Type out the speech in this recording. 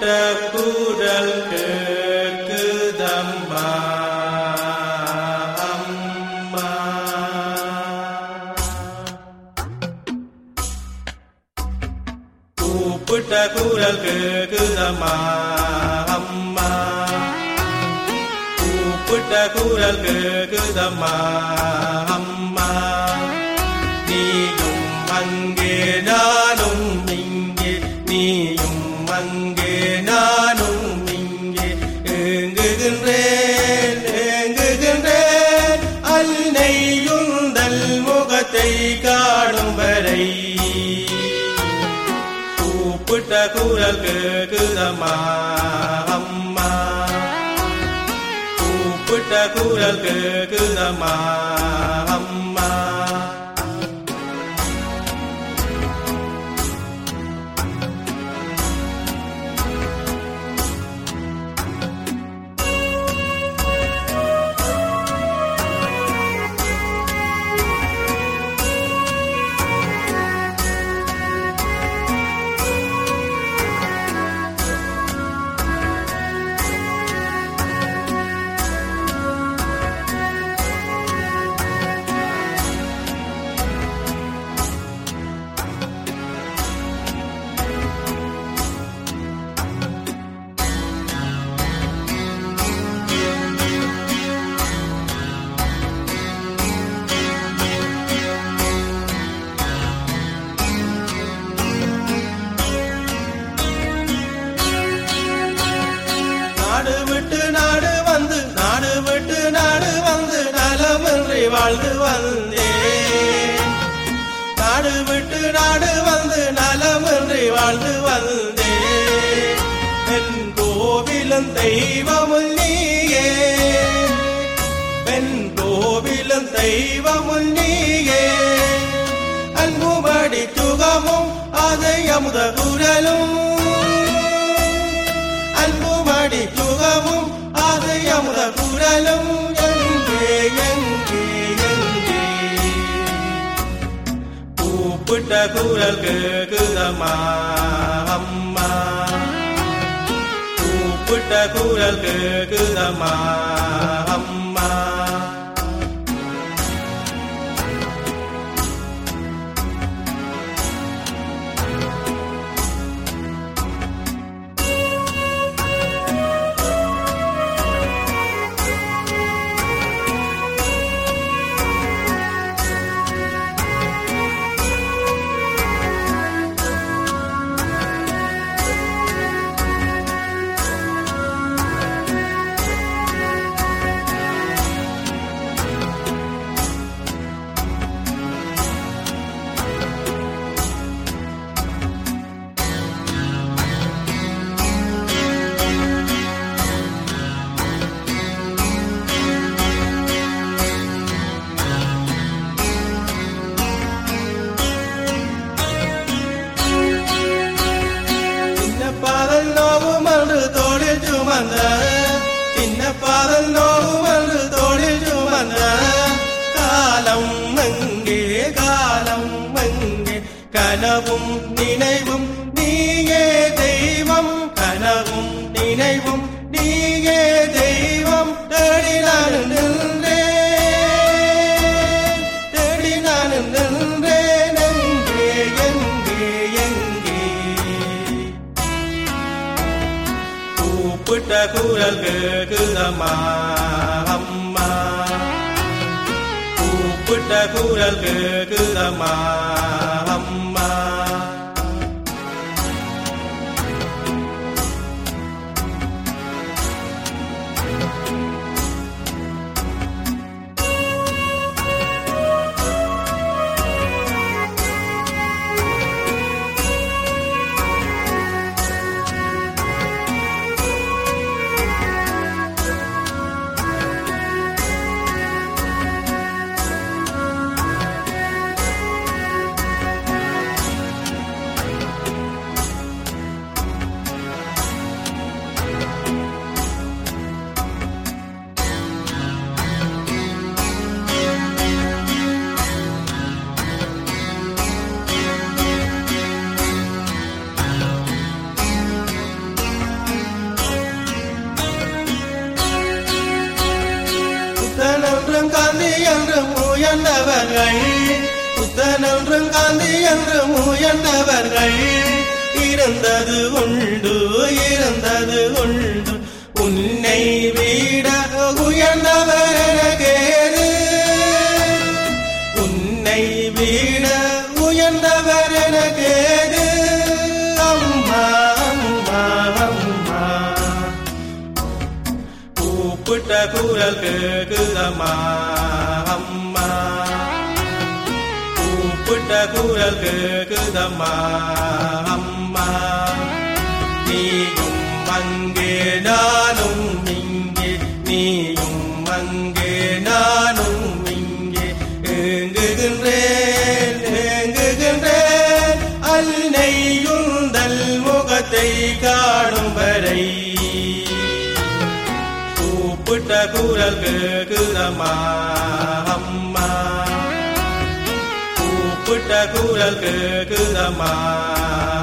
கூடல் கேக்குதம்மா அம்மா கூப்பிட்ட குரல் கேக்குதம்மா அம்மா கூப்பிட்ட குரல் கேக்குதம்மா அம்மா நீயும் அங்கே நானும் இங்கே நீயும் அங்கே நானும் இங்கே ஏங்குகின்றேன் ஏங்குகின்றேன் அன்னையுந்தல் முகத்தை காணும் வரை கூப்பிட்ட குரல் கேக்குதம்மா அம்மா கூப்பிட்ட குரல் கேக்குதம்மா அம்மா நாடு விட்டு நாடு வந்து நாடு விட்டு நாடு வந்து நலமின்றி வாழ்ந்து வந்தேன் நாடு விட்டு நாடு வந்து நலமின்றி வாழ்ந்து வந்தேன் என் கோவிலும் தெய்வமும் நீயே என் கோவிலும் தெய்வமும் நீயே அன்புபடி சுகமும் அதை அமுத குரலும் அன்புமடி சுகமும் அது அமுத குரலும் எங்கே எங்கே எங்கே கூப்பிட்ட குரல் கேக்குதம்மா அம்மா கூப்பிட்ட குரல் கேக்குதம்மா அம்மா சின்ன பாதல் நோவும் என்று தோளில் சுமந்த சின்ன பாதல் நோவும் என்று தோளில் சுமந்த காலம் எங்கே காலம் எங்கே கனவும் நினைவும் நீயே தெய்வம் கனவும் நினைவும் நீயே தெய்வம் தேடி நான் நின்றேன் தேடி நான் நின்றேன் எங்கே எங்கே எங்கே கூப்பிட்ட குரல் கேக்குதம்மா அம்மா கூப்பிட்ட குரல் கேக்குதம்மா அம்மா உயர்ந்தவர்கள் புத்தன் என்றும் காந்தி என்றும் உயர்ந்தவர்கள் இருந்தது உண்டு இருந்தது உண்டு உன்னை விட உயர்ந்தவர் எனக்கேது உன்னை விட உயர்ந்தவர் எனக்கேது அம்மா அம்மா அம்மா கூப்பிட்ட குரல் கேக்குதம்மா அம்மா கூப்பிட்ட குரல் கேக்குதம்மா அம்மா நீயும் அங்கே நானும் இங்கே நீயும் அங்கே நானும் இங்கே ஏங்குகின்றேன் ஏங்குகின்றேன் அன்னையுந்தல் முகத்தை காணும் வரை கூப்பிட்ட குரல் கேக்குதம்மா அம்மா கூப்பிட்ட குரல் கேக்குதம்மா